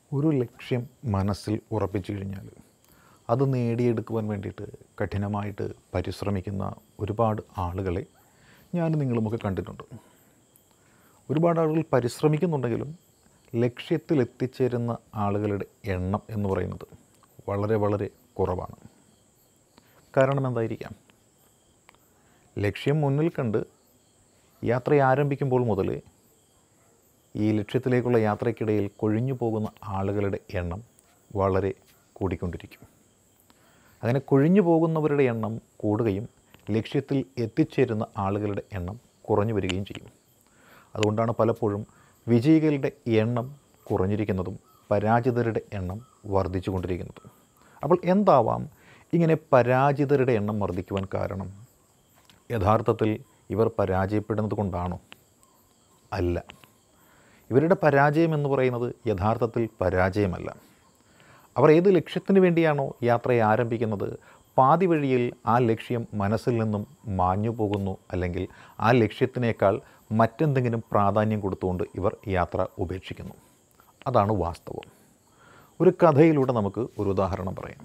ഒരു ലക്ഷ്യം മനസ്സിൽ ഉറപ്പിച്ചു കഴിഞ്ഞാൽ അത് നേടിയെടുക്കുവാൻ വേണ്ടിയിട്ട് കഠിനമായിട്ട് പരിശ്രമിക്കുന്ന ഒരുപാട് ആളുകളെ ഞാൻ നിങ്ങളുമൊക്കെ കണ്ടിട്ടുണ്ട് ഒരുപാട് ആളുകൾ പരിശ്രമിക്കുന്നുണ്ടെങ്കിലും ലക്ഷ്യത്തിൽ എത്തിച്ചേരുന്ന ആളുകളുടെ എണ്ണം എന്ന് പറയുന്നത് വളരെ വളരെ കുറവാണ് കാരണം എന്തായിരിക്കാം ലക്ഷ്യം മുന്നിൽ കണ്ട് യാത്ര ആരംഭിക്കുമ്പോൾ മുതൽ ഈ ലക്ഷ്യത്തിലേക്കുള്ള യാത്രയ്ക്കിടയിൽ കൊഴിഞ്ഞു പോകുന്ന ആളുകളുടെ എണ്ണം വളരെ കൂടിക്കൊണ്ടിരിക്കും അങ്ങനെ കൊഴിഞ്ഞു പോകുന്നവരുടെ എണ്ണം കൂടുകയും ലക്ഷ്യത്തിൽ എത്തിച്ചേരുന്ന ആളുകളുടെ എണ്ണം കുറഞ്ഞു വരികയും ചെയ്യും അതുകൊണ്ടാണ് പലപ്പോഴും വിജയികളുടെ എണ്ണം കുറഞ്ഞിരിക്കുന്നതും പരാജിതരുടെ എണ്ണം വർദ്ധിച്ചു കൊണ്ടിരിക്കുന്നതും അപ്പോൾ എന്താവാം ഇങ്ങനെ പരാജിതരുടെ എണ്ണം വർദ്ധിക്കുവാൻ കാരണം യഥാർത്ഥത്തിൽ ഇവർ പരാജയപ്പെടുന്നത് കൊണ്ടാണോ അല്ല ഇവരുടെ പരാജയം എന്ന് പറയുന്നത് യഥാർത്ഥത്തിൽ പരാജയമല്ല അവർ ഏത് ലക്ഷ്യത്തിന് വേണ്ടിയാണോ യാത്രയെ ആരംഭിക്കുന്നത് പാതി വഴിയിൽ ആ ലക്ഷ്യം മനസ്സിൽ നിന്നും മാഞ്ഞു പോകുന്നു അല്ലെങ്കിൽ ആ ലക്ഷ്യത്തിനേക്കാൾ മറ്റെന്തെങ്കിലും പ്രാധാന്യം കൊടുത്തുകൊണ്ട് ഇവർ യാത്ര ഉപേക്ഷിക്കുന്നു അതാണ് വാസ്തവം ഒരു കഥയിലൂടെ നമുക്ക് ഒരു ഉദാഹരണം പറയാം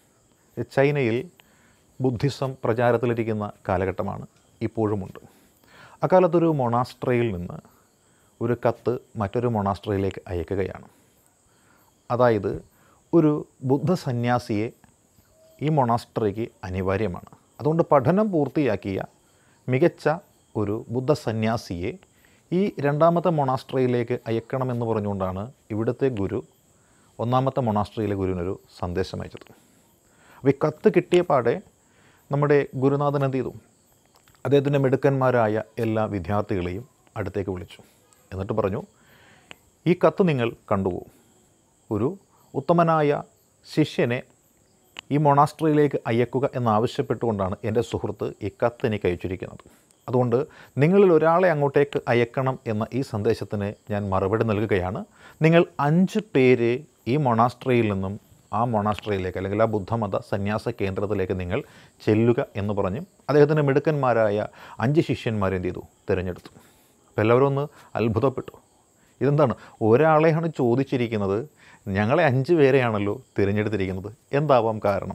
ചൈനയിൽ ബുദ്ധിസം പ്രചാരത്തിലിരിക്കുന്ന കാലഘട്ടമാണ് ഇപ്പോഴുമുണ്ട് അക്കാലത്തൊരു മൊണാസ്ട്രയിൽ നിന്ന് ഒരു കത്ത് മറ്റൊരു മൊണാസ്ട്രയിലേക്ക് അയക്കുകയാണ് അതായത് ഒരു ബുദ്ധ സന്യാസിയെ ഈ മൊണാസ്ട്രയ്ക്ക് അനിവാര്യമാണ് അതുകൊണ്ട് പഠനം പൂർത്തിയാക്കിയ മികച്ച ഒരു ബുദ്ധ സന്യാസിയെ ഈ രണ്ടാമത്തെ മൊണാസ്ട്രയിലേക്ക് അയക്കണമെന്ന് പറഞ്ഞുകൊണ്ടാണ് ഇവിടുത്തെ ഗുരു ഒന്നാമത്തെ മൊണാസ്ട്രയിലെ ഗുരുവിനൊരു സന്ദേശം അയച്ചത് അപ്പോൾ ഈ കത്ത് കിട്ടിയ പാടെ നമ്മുടെ ഗുരുനാഥൻ എന്ത് ചെയ്തു അദ്ദേഹത്തിൻ്റെ മിടുക്കന്മാരായ എല്ലാ വിദ്യാർത്ഥികളെയും അടുത്തേക്ക് വിളിച്ചു എന്നിട്ട് പറഞ്ഞു ഈ കത്ത് നിങ്ങൾ കണ്ടുപോകും ഒരു ഉത്തമനായ ശിഷ്യനെ ഈ മൊണാസ്ട്രിയിലേക്ക് അയക്കുക എന്നാവശ്യപ്പെട്ടുകൊണ്ടാണ് എൻ്റെ സുഹൃത്ത് ഈ കത്ത് എനിക്ക് അയച്ചിരിക്കുന്നത് അതുകൊണ്ട് നിങ്ങളിൽ ഒരാളെ അങ്ങോട്ടേക്ക് അയക്കണം എന്ന ഈ സന്ദേശത്തിന് ഞാൻ മറുപടി നൽകുകയാണ് നിങ്ങൾ അഞ്ച് പേര് ഈ മൊണാസ്ട്രിയിൽ നിന്നും ആ മൊണാസ്ട്രിയിലേക്ക് അല്ലെങ്കിൽ ആ ബുദ്ധമത സന്യാസ കേന്ദ്രത്തിലേക്ക് നിങ്ങൾ ചെല്ലുക എന്ന് പറഞ്ഞ് അദ്ദേഹത്തിൻ്റെ മിടുക്കന്മാരായ അഞ്ച് ശിഷ്യന്മാരെ എന്ത് ചെയ്തു തിരഞ്ഞെടുത്തു അപ്പോൾ എല്ലാവരും ഒന്ന് അത്ഭുതപ്പെട്ടു ഇതെന്താണ് ഒരാളെയാണ് ചോദിച്ചിരിക്കുന്നത് ഞങ്ങളെ അഞ്ച് പേരെയാണല്ലോ തിരഞ്ഞെടുത്തിരിക്കുന്നത് എന്താവാം കാരണം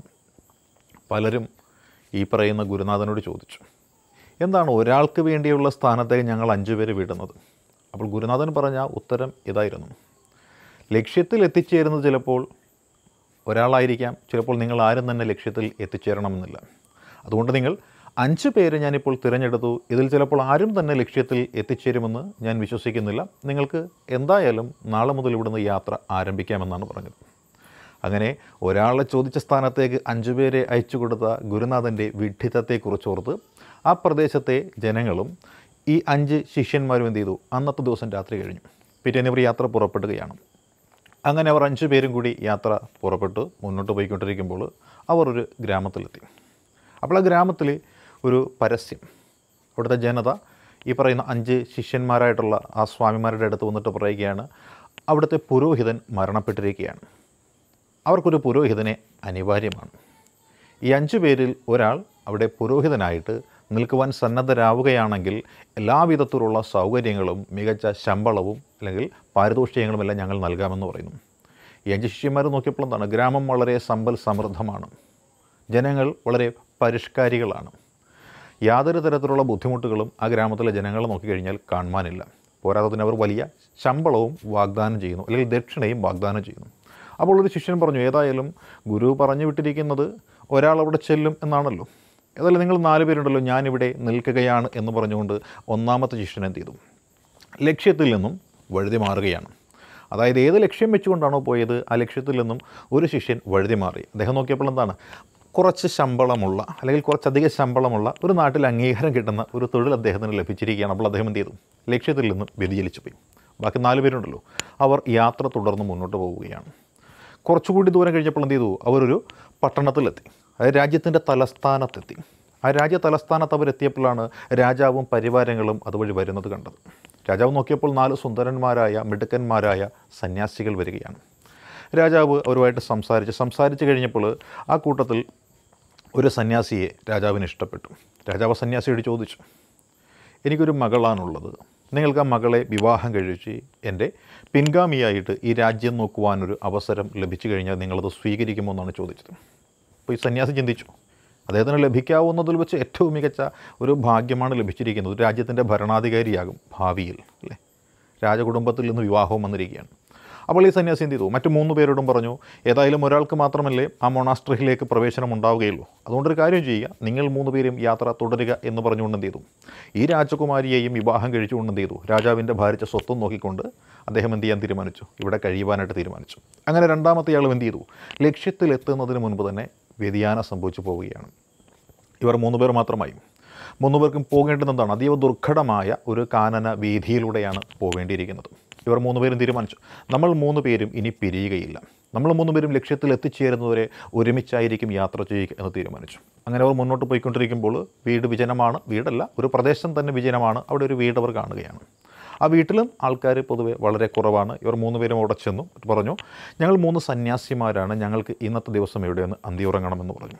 പലരും ഈ പറയുന്ന ഗുരുനാഥനോട് ചോദിച്ചു എന്താണ് ഒരാൾക്ക് വേണ്ടിയുള്ള സ്ഥാനത്തേക്ക് ഞങ്ങൾ അഞ്ചു പേര് വിടുന്നത് അപ്പോൾ ഗുരുനാഥൻ പറഞ്ഞ ഉത്തരം ഇതായിരുന്നു ലക്ഷ്യത്തിൽ എത്തിച്ചേരുന്നത് ചിലപ്പോൾ ഒരാളായിരിക്കാം ചിലപ്പോൾ നിങ്ങൾ ആരും തന്നെ ലക്ഷ്യത്തിൽ എത്തിച്ചേരണമെന്നില്ല അതുകൊണ്ട് നിങ്ങൾ അഞ്ച് പേര് ഞാനിപ്പോൾ തിരഞ്ഞെടുത്തു ഇതിൽ ചിലപ്പോൾ ആരും തന്നെ ലക്ഷ്യത്തിൽ എത്തിച്ചേരുമെന്ന് ഞാൻ വിശ്വസിക്കുന്നില്ല നിങ്ങൾക്ക് എന്തായാലും നാളെ മുതൽ ഇവിടുന്ന് യാത്ര ആരംഭിക്കാമെന്നാണ് പറഞ്ഞത് അങ്ങനെ ഒരാളെ ചോദിച്ച സ്ഥാനത്തേക്ക് അഞ്ചു പേരെ അയച്ചു കൊടുത്ത ഗുരുനാഥൻ്റെ വിഡ്ഢിത്തത്തെക്കുറിച്ചോർത്ത് ആ പ്രദേശത്തെ ജനങ്ങളും ഈ അഞ്ച് ശിഷ്യന്മാരും എന്ത് ചെയ്തു അന്നത്തെ ദിവസം രാത്രി കഴിഞ്ഞു പിറ്റേന്ന് ഇവർ യാത്ര പുറപ്പെടുകയാണ് അങ്ങനെ അവർ അഞ്ചു പേരും കൂടി യാത്ര പുറപ്പെട്ടു മുന്നോട്ട് പോയിക്കൊണ്ടിരിക്കുമ്പോൾ അവർ ഒരു ഗ്രാമത്തിലെത്തി അപ്പോൾ ആ ഗ്രാമത്തിൽ ഒരു പരസ്യം അവിടുത്തെ ജനത ഈ പറയുന്ന അഞ്ച് ശിഷ്യന്മാരായിട്ടുള്ള ആ സ്വാമിമാരുടെ അടുത്ത് വന്നിട്ട് പറയുകയാണ് അവിടുത്തെ പുരോഹിതൻ മരണപ്പെട്ടിരിക്കുകയാണ് അവർക്കൊരു പുരോഹിതനെ അനിവാര്യമാണ് ഈ അഞ്ചു പേരിൽ ഒരാൾ അവിടെ പുരോഹിതനായിട്ട് നിൽക്കുവാൻ സന്നദ്ധരാവുകയാണെങ്കിൽ എല്ലാവിധത്തിലുള്ള സൗകര്യങ്ങളും മികച്ച ശമ്പളവും അല്ലെങ്കിൽ പാരിതോഷികങ്ങളും എല്ലാം ഞങ്ങൾ നൽകാമെന്ന് പറയുന്നു ഈ അഞ്ച് ശിഷ്യന്മാർ നോക്കിയപ്പോൾ എന്താണ് ഗ്രാമം വളരെ സമ്പൽ സമൃദ്ധമാണ് ജനങ്ങൾ വളരെ പരിഷ്കാരികളാണ് യാതൊരു തരത്തിലുള്ള ബുദ്ധിമുട്ടുകളും ആ ഗ്രാമത്തിലെ ജനങ്ങളെ നോക്കിക്കഴിഞ്ഞാൽ കാണുവാനില്ല പോരാത്തതിന് അവർ വലിയ ശമ്പളവും വാഗ്ദാനം ചെയ്യുന്നു അല്ലെങ്കിൽ ദക്ഷിണയും വാഗ്ദാനം ചെയ്യുന്നു അപ്പോൾ ഒരു ശിഷ്യൻ പറഞ്ഞു ഏതായാലും ഗുരു പറഞ്ഞു വിട്ടിരിക്കുന്നത് ഒരാൾ അവിടെ ചെല്ലും എന്നാണല്ലോ ഏതായാലും നിങ്ങൾ നാല് പേരുണ്ടല്ലോ ഞാനിവിടെ നിൽക്കുകയാണ് എന്ന് പറഞ്ഞുകൊണ്ട് ഒന്നാമത്തെ ശിഷ്യൻ എന്ത് ചെയ്തു ലക്ഷ്യത്തിൽ നിന്നും വഴുതി മാറുകയാണ് അതായത് ഏത് ലക്ഷ്യം വെച്ചുകൊണ്ടാണോ പോയത് ആ ലക്ഷ്യത്തിൽ നിന്നും ഒരു ശിഷ്യൻ വഴുതി മാറി അദ്ദേഹം നോക്കിയപ്പോൾ എന്താണ് കുറച്ച് ശമ്പളമുള്ള അല്ലെങ്കിൽ കുറച്ചധികം ശമ്പളമുള്ള ഒരു നാട്ടിൽ അംഗീകാരം കിട്ടുന്ന ഒരു തൊഴിൽ അദ്ദേഹത്തിന് ലഭിച്ചിരിക്കുകയാണ് അപ്പോൾ അദ്ദേഹം എന്ത് ചെയ്തു ലക്ഷ്യത്തിൽ നിന്നും വ്യതിചലിച്ചു പോയി ബാക്കി നാല് പേരുണ്ടല്ലോ അവർ യാത്ര തുടർന്ന് മുന്നോട്ട് പോവുകയാണ് കുറച്ചുകൂടി ദൂരം കഴിഞ്ഞപ്പോൾ എന്ത് ചെയ്തു അവരൊരു പട്ടണത്തിലെത്തി അതായത് രാജ്യത്തിൻ്റെ തലസ്ഥാനത്തെത്തി ആ രാജ്യ തലസ്ഥാനത്ത് അവരെത്തിയപ്പോഴാണ് രാജാവും പരിവാരങ്ങളും അതുവഴി വരുന്നത് കണ്ടത് രാജാവ് നോക്കിയപ്പോൾ നാല് സുന്ദരന്മാരായ മിടുക്കന്മാരായ സന്യാസികൾ വരികയാണ് രാജാവ് അവരുമായിട്ട് സംസാരിച്ച് സംസാരിച്ച് കഴിഞ്ഞപ്പോൾ ആ കൂട്ടത്തിൽ ഒരു സന്യാസിയെ രാജാവിന് ഇഷ്ടപ്പെട്ടു രാജാവ് സന്യാസിയോട് ചോദിച്ചു എനിക്കൊരു മകളാണുള്ളത് നിങ്ങൾക്ക് ആ മകളെ വിവാഹം കഴിച്ച് എൻ്റെ പിൻഗാമിയായിട്ട് ഈ രാജ്യം നോക്കുവാനൊരു അവസരം ലഭിച്ചു കഴിഞ്ഞാൽ നിങ്ങളത് സ്വീകരിക്കുമോ എന്നാണ് ചോദിച്ചത് അപ്പോൾ ഈ സന്യാസി ചിന്തിച്ചു അദ്ദേഹത്തിന് ലഭിക്കാവുന്നതിൽ വെച്ച് ഏറ്റവും മികച്ച ഒരു ഭാഗ്യമാണ് ലഭിച്ചിരിക്കുന്നത് രാജ്യത്തിൻ്റെ ഭരണാധികാരിയാകും ഭാവിയിൽ അല്ലേ രാജകുടുംബത്തിൽ നിന്ന് വിവാഹവും വന്നിരിക്കുകയാണ് അപ്പോൾ ഈ സന്യാസി എന്ത് ചെയ്തു മറ്റു മൂന്ന് പേരോടും പറഞ്ഞു ഏതായാലും ഒരാൾക്ക് മാത്രമല്ലേ ആ മൊണാസ്ട്രിയിലേക്ക് പ്രവേശനം ഉണ്ടാവുകയുള്ളൂ അതുകൊണ്ടൊരു കാര്യം ചെയ്യുക നിങ്ങൾ മൂന്ന് പേരും യാത്ര തുടരുക എന്ന് പറഞ്ഞുകൊണ്ട് എന്ത് ചെയ്തു ഈ രാജകുമാരിയെയും വിവാഹം കഴിച്ചുകൊണ്ട് എന്ത് ചെയ്തു രാജാവിൻ്റെ ഭാരിച്ച സ്വത്തും നോക്കിക്കൊണ്ട് അദ്ദേഹം എന്ത് ചെയ്യാൻ തീരുമാനിച്ചു ഇവിടെ കഴിയുവാനായിട്ട് തീരുമാനിച്ചു അങ്ങനെ രണ്ടാമത്തെ ആളും എന്ത് ചെയ്തു ലക്ഷ്യത്തിലെത്തുന്നതിന് മുൻപ് തന്നെ വ്യതിയാനം സംഭവിച്ചു പോവുകയാണ് ഇവർ മൂന്ന് പേർ മാത്രമായി മൂന്ന് പേർക്കും പോകേണ്ടത് എന്താണ് അതീവ ദുർഘടമായ ഒരു കാനന വീതിയിലൂടെയാണ് പോവേണ്ടിയിരിക്കുന്നത് ഇവർ മൂന്ന് പേരും തീരുമാനിച്ചു നമ്മൾ മൂന്ന് പേരും ഇനി പിരിയുകയില്ല നമ്മൾ മൂന്ന് പേരും ലക്ഷ്യത്തിൽ എത്തിച്ചേരുന്നവരെ ഒരുമിച്ചായിരിക്കും യാത്ര ചെയ്യുക എന്ന് തീരുമാനിച്ചു അങ്ങനെ അവർ മുന്നോട്ട് പോയിക്കൊണ്ടിരിക്കുമ്പോൾ വീട് വിജനമാണ് വീടല്ല ഒരു പ്രദേശം തന്നെ വിജനമാണ് അവിടെ ഒരു വീട് അവർ കാണുകയാണ് ആ വീട്ടിലും ആൾക്കാർ പൊതുവെ വളരെ കുറവാണ് ഇവർ മൂന്ന് പേരും അവിടെ ചെന്നു പറഞ്ഞു ഞങ്ങൾ മൂന്ന് സന്യാസിമാരാണ് ഞങ്ങൾക്ക് ഇന്നത്തെ ദിവസം എവിടെയൊന്ന് അന്തി ഉറങ്ങണമെന്ന് പറഞ്ഞു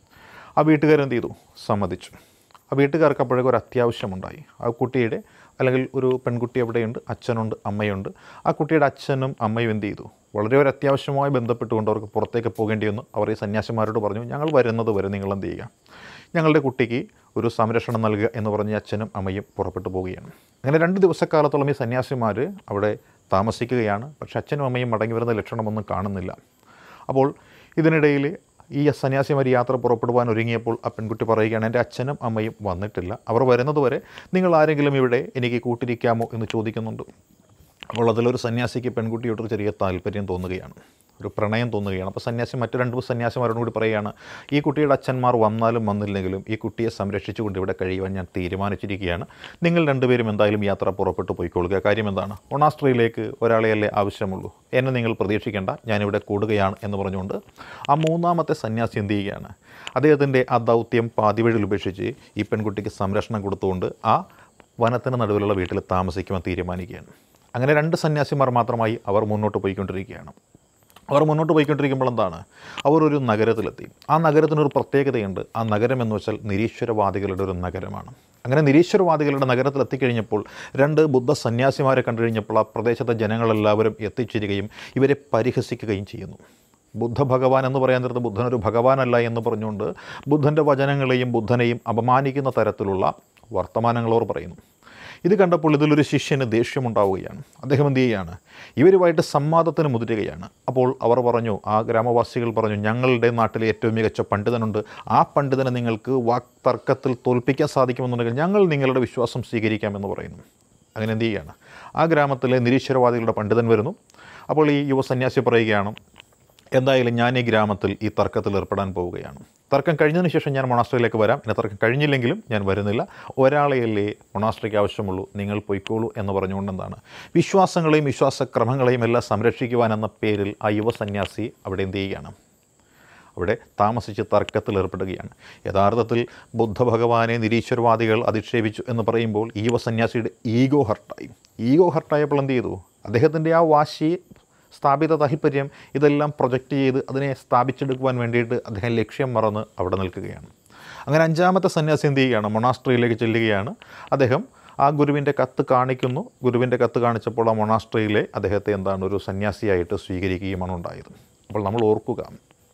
ആ വീട്ടുകാരെന്ത് ചെയ്തു സമ്മതിച്ചു ആ വീട്ടുകാർക്ക് അപ്പോഴേക്കും ഒരു അത്യാവശ്യമുണ്ടായി ആ കുട്ടിയുടെ അല്ലെങ്കിൽ ഒരു പെൺകുട്ടി അവിടെയുണ്ട് അച്ഛനുണ്ട് അമ്മയുണ്ട് ആ കുട്ടിയുടെ അച്ഛനും അമ്മയും എന്ത് ചെയ്തു വളരെ ഒരു അത്യാവശ്യമായി ബന്ധപ്പെട്ടുകൊണ്ട് അവർക്ക് പുറത്തേക്ക് പോകേണ്ടി വന്നു അവർ ഈ സന്യാസിമാരോട് പറഞ്ഞു ഞങ്ങൾ വരുന്നത് വരെ നിങ്ങൾ എന്ത് ചെയ്യുക ഞങ്ങളുടെ കുട്ടിക്ക് ഒരു സംരക്ഷണം നൽകുക എന്ന് പറഞ്ഞ് അച്ഛനും അമ്മയും പുറപ്പെട്ടു പോവുകയാണ് അങ്ങനെ രണ്ട് ദിവസക്കാലത്തോളം ഈ സന്യാസിമാർ അവിടെ താമസിക്കുകയാണ് പക്ഷേ അച്ഛനും അമ്മയും മടങ്ങി വരുന്ന ലക്ഷണമൊന്നും കാണുന്നില്ല അപ്പോൾ ഇതിനിടയിൽ ഈ സന്യാസിമാർ യാത്ര പുറപ്പെടുവാൻ ഒരുങ്ങിയപ്പോൾ ആ പെൺകുട്ടി പറയുകയാണ് എൻ്റെ അച്ഛനും അമ്മയും വന്നിട്ടില്ല അവർ വരുന്നത് വരെ നിങ്ങൾ ആരെങ്കിലും ഇവിടെ എനിക്ക് കൂട്ടിരിക്കാമോ എന്ന് ചോദിക്കുന്നുണ്ട് അപ്പോൾ അതിലൊരു സന്യാസിക്ക് പെൺകുട്ടിയോട് ഒരു ചെറിയ താല്പര്യം തോന്നുകയാണ് ഒരു പ്രണയം തോന്നുകയാണ് അപ്പോൾ സന്യാസി മറ്റു രണ്ട് സന്യാസിമാരോടും കൂടി പറയുകയാണ് ഈ കുട്ടിയുടെ അച്ഛന്മാർ വന്നാലും വന്നില്ലെങ്കിലും ഈ കുട്ടിയെ സംരക്ഷിച്ചുകൊണ്ട് ഇവിടെ കഴിയുവാൻ ഞാൻ തീരുമാനിച്ചിരിക്കുകയാണ് നിങ്ങൾ രണ്ടുപേരും എന്തായാലും യാത്ര പുറപ്പെട്ടു പോയിക്കൊള്ളുക കാര്യം എന്താണ് ഒണാസ്ട്രയിലേക്ക് ഒരാളെയല്ലേ ആവശ്യമുള്ളൂ എന്നെ നിങ്ങൾ പ്രതീക്ഷിക്കേണ്ട ഞാനിവിടെ കൂടുകയാണ് എന്ന് പറഞ്ഞുകൊണ്ട് ആ മൂന്നാമത്തെ സന്യാസി എന്ത് ചെയ്യുകയാണ് അദ്ദേഹത്തിൻ്റെ ആ ദൗത്യം പാതിവഴിയിൽ ഉപേക്ഷിച്ച് ഈ പെൺകുട്ടിക്ക് സംരക്ഷണം കൊടുത്തുകൊണ്ട് ആ വനത്തിന് നടുവിലുള്ള വീട്ടിൽ താമസിക്കുവാൻ തീരുമാനിക്കുകയാണ് അങ്ങനെ രണ്ട് സന്യാസിമാർ മാത്രമായി അവർ മുന്നോട്ട് പോയിക്കൊണ്ടിരിക്കുകയാണ് അവർ മുന്നോട്ട് പോയിക്കൊണ്ടിരിക്കുമ്പോൾ എന്താണ് അവർ ഒരു നഗരത്തിലെത്തി ആ നഗരത്തിനൊരു പ്രത്യേകതയുണ്ട് ആ നഗരം എന്ന് വെച്ചാൽ നിരീശ്വരവാദികളുടെ ഒരു നഗരമാണ് അങ്ങനെ നിരീശ്വരവാദികളുടെ നഗരത്തിൽ എത്തിക്കഴിഞ്ഞപ്പോൾ രണ്ട് ബുദ്ധ സന്യാസിമാരെ കണ്ടു കഴിഞ്ഞപ്പോൾ ആ പ്രദേശത്തെ ജനങ്ങളെല്ലാവരും എത്തിച്ചേരുകയും ഇവരെ പരിഹസിക്കുകയും ചെയ്യുന്നു ബുദ്ധ ഭഗവാൻ എന്ന് പറയാൻ നേരത്ത് ബുദ്ധൻ ഒരു ഭഗവാനല്ല എന്ന് പറഞ്ഞുകൊണ്ട് ബുദ്ധൻ്റെ വചനങ്ങളെയും ബുദ്ധനെയും അപമാനിക്കുന്ന തരത്തിലുള്ള വർത്തമാനങ്ങൾ അവർ പറയുന്നു ഇത് കണ്ടപ്പോൾ ഇതിലൊരു ശിഷ്യന് ദേഷ്യമുണ്ടാവുകയാണ് അദ്ദേഹം എന്ത് ചെയ്യുകയാണ് ഇവരുമായിട്ട് സംവാദത്തിന് മുതിരുകയാണ് അപ്പോൾ അവർ പറഞ്ഞു ആ ഗ്രാമവാസികൾ പറഞ്ഞു ഞങ്ങളുടെ നാട്ടിലെ ഏറ്റവും മികച്ച പണ്ഡിതനുണ്ട് ആ പണ്ഡിതനെ നിങ്ങൾക്ക് വാക് തർക്കത്തിൽ തോൽപ്പിക്കാൻ സാധിക്കുമെന്നുണ്ടെങ്കിൽ ഞങ്ങൾ നിങ്ങളുടെ വിശ്വാസം സ്വീകരിക്കാമെന്ന് പറയുന്നു അങ്ങനെ എന്ത് ചെയ്യുകയാണ് ആ ഗ്രാമത്തിലെ നിരീശ്വരവാദികളുടെ പണ്ഡിതൻ വരുന്നു അപ്പോൾ ഈ യുവ സന്യാസി പറയുകയാണ് എന്തായാലും ഞാൻ ഈ ഗ്രാമത്തിൽ ഈ തർക്കത്തിൽ ഏർപ്പെടാൻ പോവുകയാണ് തർക്കം കഴിഞ്ഞതിന് ശേഷം ഞാൻ മൊണാസ്ട്രിയിലേക്ക് വരാം എന്നെ തർക്കം കഴിഞ്ഞില്ലെങ്കിലും ഞാൻ വരുന്നില്ല ഒരാളെയല്ലേ മൊണാസ്ട്രിക്ക് ആവശ്യമുള്ളൂ നിങ്ങൾ പൊയ്ക്കോളൂ എന്ന് പറഞ്ഞുകൊണ്ട് എന്താണ് വിശ്വാസങ്ങളെയും വിശ്വാസക്രമങ്ങളെയും എല്ലാം സംരക്ഷിക്കുവാൻ എന്ന പേരിൽ ആ യുവ സന്യാസി അവിടെ എന്ത് ചെയ്യുകയാണ് അവിടെ താമസിച്ച് തർക്കത്തിൽ ഏർപ്പെടുകയാണ് യഥാർത്ഥത്തിൽ ബുദ്ധഭഗവാനെ നിരീശ്വരവാദികൾ അധിക്ഷേപിച്ചു എന്ന് പറയുമ്പോൾ ഈ യുവ സന്യാസിയുടെ ഈഗോ ഹർട്ടായി ഈഗോ ഹർട്ടായപ്പോൾ എന്ത് ചെയ്തു അദ്ദേഹത്തിൻ്റെ ആ വാശി സ്ഥാപിത താല്പര്യം ഇതെല്ലാം പ്രൊജക്റ്റ് ചെയ്ത് അതിനെ സ്ഥാപിച്ചെടുക്കുവാൻ വേണ്ടിയിട്ട് അദ്ദേഹം ലക്ഷ്യം മറന്ന് അവിടെ നിൽക്കുകയാണ് അങ്ങനെ അഞ്ചാമത്തെ സന്യാസി എന്ത് ചെയ്യുകയാണ് മൊണാസ്ട്രിയിലേക്ക് ചെല്ലുകയാണ് അദ്ദേഹം ആ ഗുരുവിൻ്റെ കത്ത് കാണിക്കുന്നു ഗുരുവിൻ്റെ കത്ത് കാണിച്ചപ്പോൾ ആ മൊണാസ്ട്രിയിലെ അദ്ദേഹത്തെ എന്താണ് ഒരു സന്യാസിയായിട്ട് സ്വീകരിക്കുകയുമാണ് ഉണ്ടായത് അപ്പോൾ നമ്മൾ ഓർക്കുക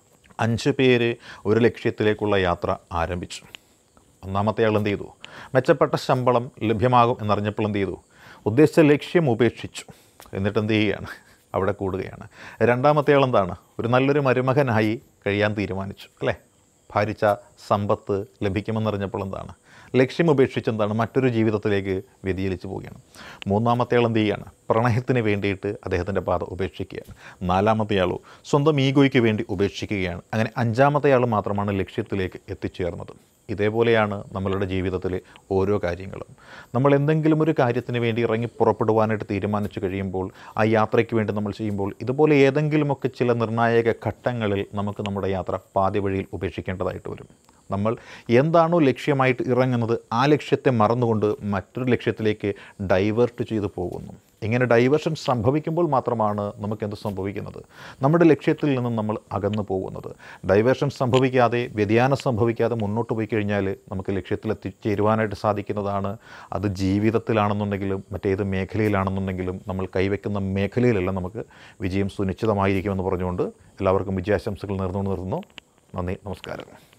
അഞ്ച് പേര് ഒരു ലക്ഷ്യത്തിലേക്കുള്ള യാത്ര ആരംഭിച്ചു ഒന്നാമത്തെ ആൾ എന്ത് ചെയ്തു മെച്ചപ്പെട്ട ശമ്പളം ലഭ്യമാകും എന്നറിഞ്ഞപ്പോൾ എന്ത് ചെയ്തു ഉദ്ദേശിച്ച ലക്ഷ്യം ഉപേക്ഷിച്ചു എന്നിട്ട് എന്ത് ചെയ്യുകയാണ് അവിടെ കൂടുകയാണ് രണ്ടാമത്തെ ആൾ എന്താണ് ഒരു നല്ലൊരു മരുമകനായി കഴിയാൻ തീരുമാനിച്ചു അല്ലേ ഭാരിച്ച സമ്പത്ത് ലഭിക്കുമെന്നറിഞ്ഞപ്പോൾ എന്താണ് ലക്ഷ്യം ഉപേക്ഷിച്ച് എന്താണ് മറ്റൊരു ജീവിതത്തിലേക്ക് വ്യതിചലിച്ചു പോവുകയാണ് മൂന്നാമത്തെ ആൾ എന്ത് ചെയ്യുകയാണ് പ്രണയത്തിന് വേണ്ടിയിട്ട് അദ്ദേഹത്തിൻ്റെ പാത ഉപേക്ഷിക്കുകയാണ് നാലാമത്തെ ആളോ സ്വന്തം ഈഗോയ്ക്ക് വേണ്ടി ഉപേക്ഷിക്കുകയാണ് അങ്ങനെ അഞ്ചാമത്തെ ആൾ മാത്രമാണ് ലക്ഷ്യത്തിലേക്ക് എത്തിച്ചേർന്നത് ഇതേപോലെയാണ് നമ്മളുടെ ജീവിതത്തിലെ ഓരോ കാര്യങ്ങളും നമ്മൾ എന്തെങ്കിലും ഒരു കാര്യത്തിന് വേണ്ടി ഇറങ്ങി പുറപ്പെടുവാനായിട്ട് തീരുമാനിച്ചു കഴിയുമ്പോൾ ആ യാത്രയ്ക്ക് വേണ്ടി നമ്മൾ ചെയ്യുമ്പോൾ ഇതുപോലെ ഏതെങ്കിലുമൊക്കെ ചില നിർണായക ഘട്ടങ്ങളിൽ നമുക്ക് നമ്മുടെ യാത്ര പാതി വഴിയിൽ ഉപേക്ഷിക്കേണ്ടതായിട്ട് വരും നമ്മൾ എന്താണോ ലക്ഷ്യമായിട്ട് ഇറങ്ങുന്നത് ആ ലക്ഷ്യത്തെ മറന്നുകൊണ്ട് മറ്റൊരു ലക്ഷ്യത്തിലേക്ക് ഡൈവേർട്ട് ചെയ്തു പോകുന്നു ഇങ്ങനെ ഡൈവേർഷൻ സംഭവിക്കുമ്പോൾ മാത്രമാണ് നമുക്ക് എന്ത് സംഭവിക്കുന്നത് നമ്മുടെ ലക്ഷ്യത്തിൽ നിന്നും നമ്മൾ അകന്നു പോകുന്നത് ഡൈവേർഷൻ സംഭവിക്കാതെ വ്യതിയാനം സംഭവിക്കാതെ മുന്നോട്ട് പോയി കഴിഞ്ഞാൽ നമുക്ക് ലക്ഷ്യത്തിൽ എത്തിച്ചേരുവാനായിട്ട് സാധിക്കുന്നതാണ് അത് ജീവിതത്തിലാണെന്നുണ്ടെങ്കിലും മറ്റേത് മേഖലയിലാണെന്നുണ്ടെങ്കിലും നമ്മൾ കൈവയ്ക്കുന്ന മേഖലയിലെല്ലാം നമുക്ക് വിജയം സുനിശ്ചിതമായിരിക്കുമെന്ന് പറഞ്ഞുകൊണ്ട് എല്ലാവർക്കും വിജയാശംസകൾ നേർന്നുകൊണ്ട് നിർത്തുന്നു നന്ദി നമസ്കാരം